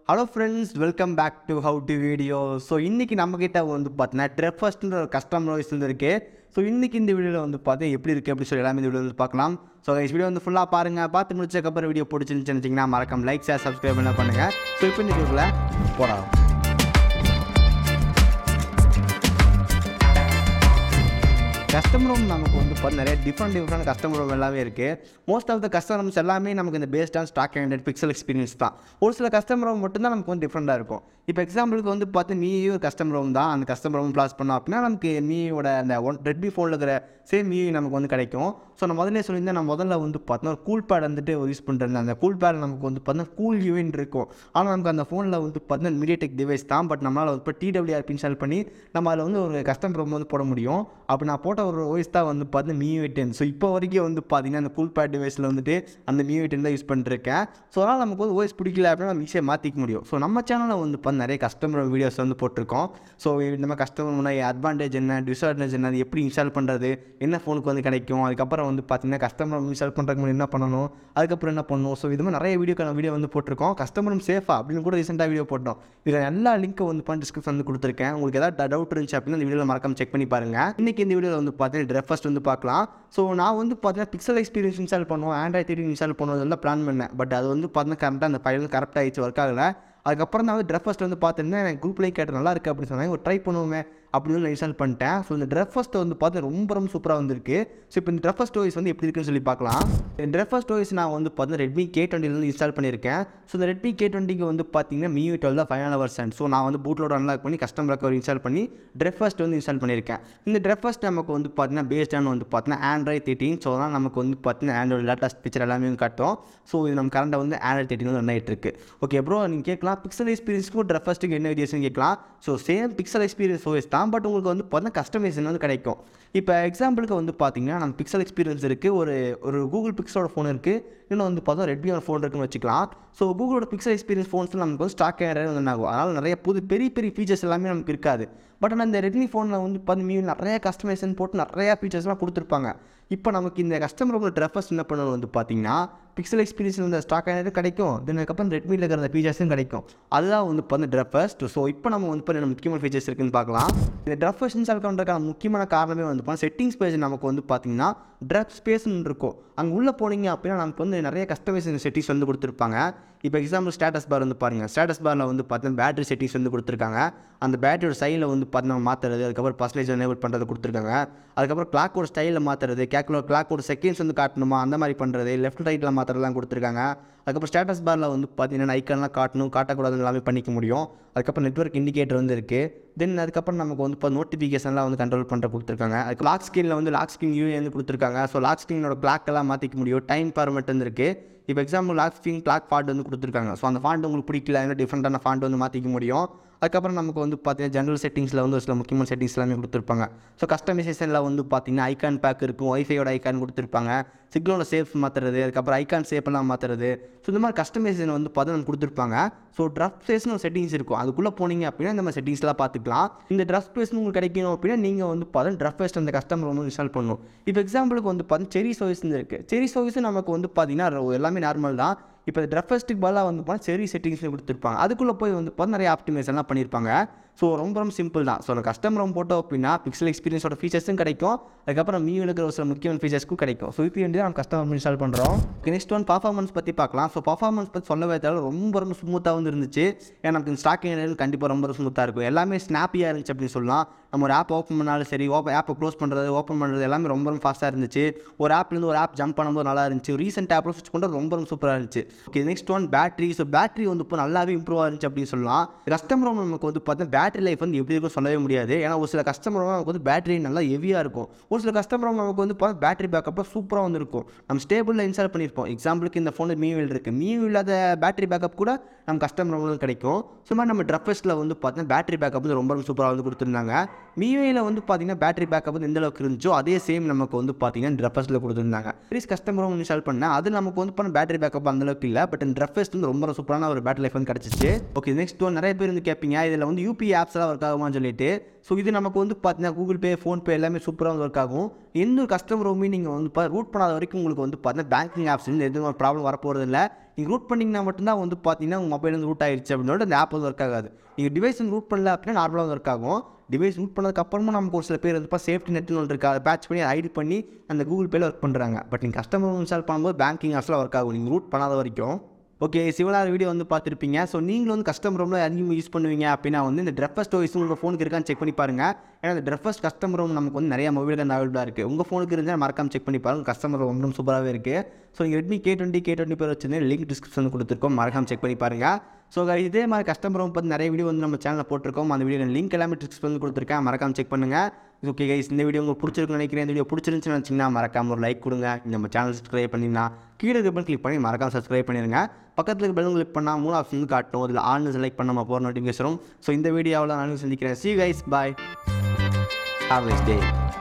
hello friends welcome back to how to video so இன்றைக்கி நம்மக்கிட்ட வந்து பார்த்தீங்கன்னா ட்ரெஃபஸ்ட்ன்ற ஒரு கஸ்டமர் வாய்ஸ் இருக்கு ஸோ இன்றைக்கி இந்த வீடியோவில் வந்து பார்த்து எப்படி இருக்குது அப்படி சொல்லி எல்லாமே இந்த வீடியோ வந்து பார்க்கலாம் ஸோ இந்த வீடியோ வந்து ஃபுல்லாக பாருங்கள் பார்த்து முடிச்சக்கப்புறம் வீடியோ பிடிச்சிருந்துச்சு நினச்சிங்கன்னா மறக்காம லைக் ஷேர் சப்ஸ்கிரைப் பண்ண பண்ணுங்கள் ஸோ இப்போ இந்த வீடியோவில் போகலாம் கஸ்டமர் ரூம் நமக்கு வந்து பார்த்து நிறைய டிஃப்ரெண்ட் டிஃப்ரெண்ட் கஸ்டமர் ரூம் எல்லாமே இருக்குது மோஸ்ட் ஆஃப் த கஸ்டமர்ஸ் எல்லாமே நமக்கு இந்த based on stock hundred Pixel experience தான் ஒரு சில கஸ்டமர் ரூம் மட்டும்தான் நமக்கு வந்து டிஃப்ரெண்ட்டாக இருக்கும் இப்போ எக்ஸாம்பிளுக்கு வந்து பார்த்து மீயும் ஒரு கஸ்டமர் ரூம் தான் அந்த கஸ்டமர் ரூம் ப்ளாஸ் பண்ணோம் அப்படின்னா நமக்கு மீயோட அந்த ஒன் ரெட்மி ஃபோனில் இருக்கிற சேம் மீ நமக்கு வந்து கிடைக்கும் ஸோ நான் முதல்ல சொல்லியிருந்தேன் நான் முதல்ல வந்து பார்த்தோன்னா ஒரு கூல் பேட் வந்துட்டு யூஸ் பண்ணுறேன் அந்த கூல் பேட் நமக்கு வந்து பார்த்தீங்கன்னா கூல் யூவின் இருக்கும் ஆனால் நமக்கு அந்த ஃபோனில் வந்து பார்த்தீங்கன்னா மீடியடெக் டிவைஸ் தான் பட் நம்மளால் இப்போ டிடபிள்யூஆர் இன்ஸ்டால் பண்ணி நம்ம அதில் வந்து ஒரு கஸ்டமர் ரூம் வந்து போட முடியும் அப்போ நான் போட்ட ஒரு ஓஎஸ் தான் வந்து பார்த்தீங்கன்னா மியூ டென் ஸோ இப்போ வரைக்கும் வந்து பார்த்தீங்கன்னா அந்த கூல் பேட் டிவைஸில் வந்துட்டு அந்த மியூ டென் தான் யூஸ் பண்ணிருக்கேன் ஸோ அதனால் நமக்கு வந்து ஓஎஸ் பிடிக்கல அப்படின்னா நம்ம ஈஸியாக மாற்றிக்க முடியும் ஸோ நம்ம சேனலில் வந்து பார்த்து நிறைய கஸ்டமர் வீடியோஸ் வந்து போட்டிருக்கோம் ஸோ நம்ம கஸ்டமர் முன்னாடி அட்வான்டேஜ் என்ன டிஸ்அட்வான்டேஜ் என்ன அது எப்படி இன்ஸ்டால் பண்ணுறது என்ன ஃபோனுக்கு வந்து கிடைக்கும் அதுக்கப்புறம் வந்து பார்த்தீங்கன்னா கஸ்டமர் இன்ஸ்டால் பண்ணுறதுக்கு முன்னாடி என்ன பண்ணணும் அதுக்கப்புறம் என்ன பண்ணணும் ஸோ இது மாதிரி நிறைய வீடியோக்கான வீடியோ வந்து போட்டிருக்கோம் கஸ்டமரும் சேஃபா அப்படின்னு கூட ரீசெண்டாக வீடியோ போட்டோம் இதில் எல்லா லிங்க்கும் வந்து பண்ணி டிஸ்கிரிப்ஷன் வந்து கொடுத்துருக்கேன் உங்களுக்கு ஏதாவது டவுட் இருந்துச்சு அப்படின்னா இந்த வீடியோவில் மறக்காம செக் பண்ணி பாருங்கள் இன்றைக்கி இந்த வீடியோவில் வந்து பார்த்தீங்கன்னா ட்ரெஃபஸ்ட் வந்து பார்க்கலாம் ஸோ நான் வந்து பார்த்தீங்கன்னா பிக்சல் எக்ஸ்பீரியன்ஸ் இன்ஸ்டால் பண்ணுவோம் ஆண்ட்ராய்ட் தேர்ட்டி இன்ஸ்டால் பண்ணுவதெல்லாம் பிளான் பண்ணேன் பட் அது வந்து பார்த்தீங்கன்னா கரெக்டாக அந்த ஃபைல் கரெக்டாக ஆயிடுச்சு ஒர்க் ஆகலை அதுக்கப்புறம் நான் வந்து ட்ரெஃபஸ்ட் வந்து பார்த்துருந்தேன் எனக்கு குரூப்லேயே கேட்டு நல்லா இருக்குது அப்படின்னு சொன்னாங்க ஒரு ட்ரை பண்ணுவோமே அப்படின்னு நான் இன்ஸ்டால் பண்ணிட்டேன் ஸோ இந்த ட்ரெஃபஸ்ட் வந்து பார்த்து ரொம்ப ரொம்ப சூப்பராக வந்திருக்கு ஸோ இப்போ இந்த ட்ரெஃபஸ்ட் ஓய்ஸ் வந்து எப்படி இருக்குன்னு சொல்லி பார்க்கலாம் இந்த ட்ரெஃபஸ்ட் ஓய்ஸ் நான் வந்து பார்த்தீங்கன்னா ரெட்மி கே டுவெண்ட்டிலேருந்து இன்ஸ்டால் பண்ணியிருக்கேன் ஸோ இந்த ரெட்மி கே டுவெண்ட்டிக்கு வந்து பார்த்தீங்கன்னா மியூ டுவெல் தான் ஃபைனல் வெர்ஷன் ஸோ நான் வந்து பூட்லோட அன்லாக் பண்ணி கஸ்டம் ரெக்கவர் இன்ஸ்டால் பண்ணி ட்ரெஃபஸ்ட் வந்து இன்ஸ்டால் பண்ணியிருக்கேன் இந்த ட்ரெஃபஸ்ட் நமக்கு வந்து பார்த்தீங்கன்னா பேஸ்டான வந்து பார்த்தீங்கன்னா ஆண்ட்ராய்ட் தேர்ட்டின் ஸோ தான் நமக்கு வந்து பார்த்தீங்கன்னா ஆண்ட்ராய்டு லேட்டஸ்ட் பிக்சர் எல்லாமே வந்து காட்டும் ஸோ இது நம்ம கரண்டாக வந்து ஆண்ட்ராய்ட் தேர்ட்டின் வந்து ரன் ஆகிட்டு இருக்கு ஓகே ப்ரோ நீங்கள் கேட்கலாம் பிக்சல் எக்ஸ்பீரியன்ஸ்க்கும் ட்ரெஃபஸ்ட்டுக்கு என்ன வித்தியாசம் கேட்கலாம் so same Pixel experience OS தான் பட் உங்களுக்கு வந்து பார்த்தீங்கன்னா கஸ்டமைசேஷன் வந்து கிடைக்கும் இப்போ எக்ஸாம்பிளுக்கு வந்து பார்த்தீங்கன்னா நம்ம பிக்சல் எக்ஸ்பீரியன்ஸ் இருக்குது ஒரு ஒரு கூகுள் பிக்ஸலோட ஃபோன் இருக்குது இன்னும் வந்து பார்த்தா ரெட்மியோட ஃபோன் இருக்குன்னு வச்சுக்கலாம் ஸோ கூகுளோட பிக்சல் எக்ஸ்பீரியன்ஸ் ஃபோன்ஸில் நமக்கு வந்து ஸ்டாக் ஏற வந்து ஆகும் அதனால் நிறைய புது பெரிய பெரிய ஃபீச்சர்ஸ் எல்லாமே நமக்கு இருக்காது பட் ஆனால் இந்த ரெட்மி ஃபோனில் வந்து பார்த்து நிறைய கஸ்டமைசேஷன் போட்டு நிறையா ஃபீச்சர்ஸ்லாம் கொடுத்துருப்பாங்க இப்போ நமக்கு இந்த கஸ்டமரோட ட்ரெஃபர்ஸ் என்ன பண்ணணும் வந்து பார்த்தீங்கன்னா பிக்சல் எக்ஸ்பீரியன்ஸ் வந்து ஸ்டாக் ஆகிட்டு கிடைக்கும் தென் அதுக்கப்புறம் ரெட்மியில் இருக்கிற அந்த ஃபீச்சர்ஸும் கிடைக்கும் அதுதான் வந்து இப்போ வந்து ட்ரெஃபர்ஸ்ட் ஸோ இப்போ நம்ம வந்து இப்போ முக்கியமான ஃபீச்சர்ஸ் இருக்குன்னு பார்க்கலாம் இந்த ட்ரெஃபர்ஸ் இன்ஸ்டால் பண்ணுறதுக்கான முக்கியமான காரணமே வந்து பார்த்தா செட்டிங்ஸ் பேஜ் நமக்கு வந்து பார்த்தீங்கன்னா ட்ரெப் ஸ்பேஸ்னு இருக்கும் அங்கே உள்ளே போனீங்க அப்படின்னா நமக்கு வந்து நிறைய கஸ்டமைசேஷன் செட்டிங்ஸ் வந்து கொடுத்துருப்பாங்க இப்போ எக்ஸாம்பிள் ஸ்டேட்டஸ் பார் வந்து பாருங்கள் ஸ்டேட்டஸ் பாரில் வந்து பார்த்தீங்கன்னா பேட்டரி செட்டிங்ஸ் வந்து கொடுத்துருக்காங்க அந்த பேட்டரியோட ஸ்டைலில் வந்து பார்த்தீங்கன்னா மாற்றுறது அதுக்கப்புறம் பர்சன்டேஜ் எனேபிள் பண்ணுறது கொடுத்துருக்காங்க அதுக்கப்புறம் கிளாக்கோட ஸ்டைலில் மாற்றுறது கேக்கோட கிளாக்கோட செகண்ட்ஸ் வந்து காட்டணுமா அந்த மாதிரி பண்ணுறது லெஃப்ட் ரைட்டில் மாற்றுறதுலாம் கொடுத்துருக்காங்க அதுக்கப்புறம் ஸ்டேட்டஸ் பாரில் வந்து பார்த்தீங்கன்னா ஐக்கன்லாம் காட்டணும் காட்டக்கூடாது எல்லாமே பண்ணிக்க முடியும் அதுக்கப்புறம் நெட்ஒர்க் இண்டிகேட்டர் வந்து இருக்குது தென் அதுக்கப்புறம் நமக்கு வந்து இப்போ நோட்டிஃபிகேஷன்லாம் வந்து கண்ட்ரோல் பண்ணுற கொடுத்துருக்காங்க அதுக்கு லாக் ஸ்க்ரீனில் வந்து லாக் ஸ்க்ரீன் யூஏ வந்து கொடுத்துருக்காங்க ஸோ லாக் ஸ்க்ரீனோட கிளாக் எல்லாம் மாற்றிக்க முடியும் டைம் ஃபார்மெட் வந்து இருக்குது இப்போ example lock screen clock font வந்து கொடுத்துருக்காங்க ஸோ அந்த ஃபாண்ட் உங்களுக்கு பிடிக்கல இன்னும் டிஃப்ரெண்ட்டான ஃபாண்ட் வந்து மாற்றிக்க முடியும் அதுக்கப்புறம் நமக்கு வந்து பார்த்தீங்கன்னா ஜென்ரல் செட்டிங்ஸில் வந்து ஒரு சில முக்கியமான செட்டிங்ஸ் எல்லாமே கொடுத்துருப்பாங்க ஸோ கஸ்டமைசேஷனில் வந்து பார்த்தீங்கன்னா ஐகான் பேக் இருக்கும் ஒய்ஃபையோட ஐகான் கொடுத்துருப்பாங்க சிக்னோட சேஃப் மாற்றுறது அதுக்கப்புறம் ஐகான் சேஃபெல்லாம் மாற்றுறது ஸோ இந்த மாதிரி கஸ்டமைசேஷன் வந்து பார்த்தீங்கன்னா கொடுத்துருப்பாங்க ஸோ ட்ரஃப் ஸ்பேஸ்னு ஒரு செட்டிங்ஸ் இருக்கும் அதுக்குள்ளே போனீங்க அப்படின்னா இந்த மாதிரி செட்டிங்ஸ்லாம் பார்த்துக்கலாம் இந்த ட்ரஃப் ஸ்பேஸ் உங்களுக்கு கிடைக்கணும் அப்படின்னா நீங்கள் வந்து பார்த்தீங்கன்னா ட்ரஃப் பேஸ்ட் அந்த கஸ்டமர் வந்து இன்ஸ்டால் பண்ணணும் இப்போ எக்ஸாம்பிளுக்கு வந்து பார்த்தீங்கன்னா செரி சர்வீஸ் இருக்குது செரி சர்வீஸ் நமக்கு வந்து பார்த்தீங்கன்னா எல்லாமே நார்மல் தான் இப்போ ட்ரெஃபஸ்ட்டுக்கு பதிலாக வந்து பார்த்தா சரி செட்டிங்ஸ் கொடுத்துருப்பாங்க அதுக்குள்ளே போய் வந்து பார்த்தா நிறைய ஆப்டிமைசேஷன்லாம் பண்ணியிருப்பாங்க ஸோ ரொம்ப ரொம்ப சிம்பிள் தான் ஸோ கஸ்டமர் ரொம்ப போட்டோம் அப்படின்னா பிக்சல் எக்ஸ்பீரியன்ஸோட ஃபீச்சர்ஸும் கிடைக்கும் அதுக்கப்புறம் மீ இருக்கிற ஒரு சில முக்கியமான ஃபீச்சர்ஸ்க்கும் கிடைக்கும் ஸோ இப்போ வந்து நம்ம கஸ்டமர் இன்ஸ்டால் பண்ணுறோம் நெக்ஸ்ட் ஒன் பர்ஃபார்மன்ஸ் பற்றி பார்க்கலாம் ஸோ பர்ஃபார்மன்ஸ் பற்றி சொல்லவே தேவை ரொம்ப ரொம்ப ஸ்மூத்தாக வந்து இருந்துச்சு ஏன்னா நமக்கு ஸ்டாக் கண்டிப்பாக ரொம்ப ஸ்மூத்தாக இருக்கும் எல்லாமே ஸ்னாப்பியாக இருந்துச்சு அப்படின்னு சொல்லலாம் நம்ம ஒரு ஆப் ஓப்பன் பண்ணாலும் சரி ஓப்பன் ஆப்பை க்ளோஸ் பண்ணுறது ஓப்பன் பண்ணுறது எல்லாமே ரொம்ப ரொம்ப ஃபாஸ்ட்டாக இருந்துச்சு ஒரு ஆப்லேருந்து ஒரு ஆப் ஜம்ப் பண்ணும்போது நல்லா இருந்துச்சு ரீசெண்ட் ஆப்பில் ஸ்விட்ச் பண்ணுறது ரொம்ப ரொம்ப சூப்பராக இருந்துச்சு okay next one battery so battery வந்து இப்போ நல்லாவே இம்ப்ரூவ் ஆயிருந்துச்சு அப்படின்னு சொல்லலாம் கஸ்டமர் நமக்கு வந்து பார்த்தா பேட்டரி லைஃப் வந்து எப்படி இருக்கும் சொல்லவே முடியாது ஏன்னா ஒரு சில கஸ்டமர் நமக்கு வந்து பேட்டரி நல்லா ஹெவியாக இருக்கும் ஒரு சில கஸ்டமர் நமக்கு வந்து பார்த்தா பேட்டரி பேக்கப்பாக சூப்பராக வந்து இருக்கும் நம்ம ஸ்டேபிளில் இன்ஸ்டால் பண்ணியிருப்போம் எக்ஸாம்பிளுக்கு இந்த ஃபோனில் மீவில் இருக்குது மீவ் இல்லாத பேட்டரி பேக்கப் கூட நம்ம கஸ்டமர் வந்து கிடைக்கும் ஸோ மாதிரி நம்ம ட்ரஃபஸ்ட்டில் வந்து பார்த்தீங்கன்னா பேட்டரி பேக்கப் வந்து ரொம்ப ரொம்ப சூப்பராக வந்து கொடுத்துருந்தாங்க மீவேயில் வந்து பார்த்தீங்கன்னா பேட்டரி பேக்கப் வந்து எந்த அளவுக்கு இருந்துச்சோ அதே சேம் நமக்கு வந்து பார்த்தீங்கன்னா ட்ரஃபஸ்ட்டில் கொடுத்துருந்தாங்க சீரிஸ் கஸ்டமர் வந்து இன்ஸ்டால் பண்ணேன் அது நமக்கு வந்து பண்ண பேட்டரி பேக்கப் அந்த அளவுக்கு இல்லை பட் ட்ரஃபஸ்ட் வந்து ரொம்ப சூப்பரான ஒரு பேட்டரி லைஃப் வந்து கிடச்சிச்சு ஓகே நெக்ஸ்ட் ஒன் நிறைய பேர் வந்து கேட்பீங்க இதில் வந்து யூபி ஆப்ஸ் எல்லாம் ஒர்க் ஆகுமான்னு சொல்லிட்டு ஸோ இது நமக்கு வந்து பார்த்தீங்கன்னா கூகுள் பே ஃபோன்பே எல்லாமே சூப்பராக வந்து ஒர்க் ஆகும் எந்த ஒரு கஸ்டமர் ரூமே நீங்கள் வந்து ரூட் பண்ணாத வரைக்கும் உங்களுக்கு வந்து பார்த்தீங்கன்னா பேங்கிங் ஆப்ஸ் எதுவும் ப்ராப்ளம் வரப்போகிறது இல்லை நீங்கள் ரூட் பண்ணிங்கன்னா மட்டும்தான் வந்து பார்த்தீங்கன்னா உங்கள் மொபைல் வந்து ரூட் ஆயிடுச்சு அப்படின்னு அந்த ஆப் வந்து ஒர்க் ஆகாது நீங்கள் டிவைஸ் வந்து ரூட் பண்ணல அப்படின்னா நார்மலாக ஒர்க் ஆகும் டிவைஸ் ரூட் பண்ணதுக்கப்புறமும் நமக்கு ஒரு சில பேர் வந்துப்பா சேஃப்டி நெட்னு ஒன்று இருக்குது அதை பேட்ச் பண்ணி ஐடி பண்ணி அந்த கூகுள் பேல ஒர்க் பண்ணுறாங்க பட் நீங்கள் கஸ்டமர் இன்ஸ்டால் பண்ணும்போது பேங்கிங் ஆப்ஸ்லாம் ஒர்க் ஆகும் நீங்கள் ரூட் பண்ணாத வரைக்கும் ஓகே சிவனார் வீடியோ வந்து பார்த்துருப்பீங்க ஸோ நீங்களும் வந்து கஸ்டமர் ரூமில் அதிகமாக யூஸ் பண்ணுவீங்க அப்படின்னா வந்து இந்த ட்ரெஃபஸ்ட் ஓய்ஸ் உங்கள் ஃபோனுக்கு இருக்கான்னு செக் பண்ணி பாருங்கள் ஏன்னா இந்த ட்ரெஃபஸ்ட் கஸ்டமர் ரூம் நமக்கு வந்து நிறைய மொபைல் தான் அவைலபிளாக இருக்குது உங்கள் ஃபோனுக்கு இருந்தால் மறக்காம செக் பண்ணி பாருங்கள் கஸ்டமர் ரூம் ரொம்ப சூப்பராகவே இருக்குது ஸோ நீங்கள் Redmi K twenty K twenty பேர் வச்சிருந்து லிங்க் டிஸ்கிரிப்ஷன் கொடுத்துருக்கோம் மறக்காம செக் பண்ணி பாருங்கள் ஸோ இதே மாதிரி கஸ்டமர் ரூம் பற்றி நிறைய வீடியோ வந்து நம்ம சேனலில் போட்டிருக்கோம் அந்த வீடியோ லிங்க் எல்லாமே டிஸ்கிரிப்ஷன் கொடுத்துருக்கேன் மறக்காம செக் பண்ணுங்கள் ஓகே கைஸ் இந்த வீடியோ உங்களுக்கு பிடிச்சிருக்குன்னு நினைக்கிறேன் இந்த வீடியோ பிடிச்சிருந்துச்சுன்னு வச்சிங்கன்னா மறக்காம ஒரு லைக் கொடுங்க நம்ம சேனல் சப்ஸ்கிரைப் பண்ணிங்கன்னா கீழே இருக்க கிளிக் பண்ணி மறக்காம சப்ஸ்கிரைப் பண்ணிடுங்க பக்கத்தில் இருக்க பெல் கிளிக் பண்ணால் மூணு ஆப்ஷன் வந்து காட்டும் அதில் ஆன் செலக்ட் பண்ண நம்ம போகிற நோட்டிஃபிகேஷனும் ஸோ இந்த வீடியோவில் நான் சந்திக்கிறேன் see guys bye have nice day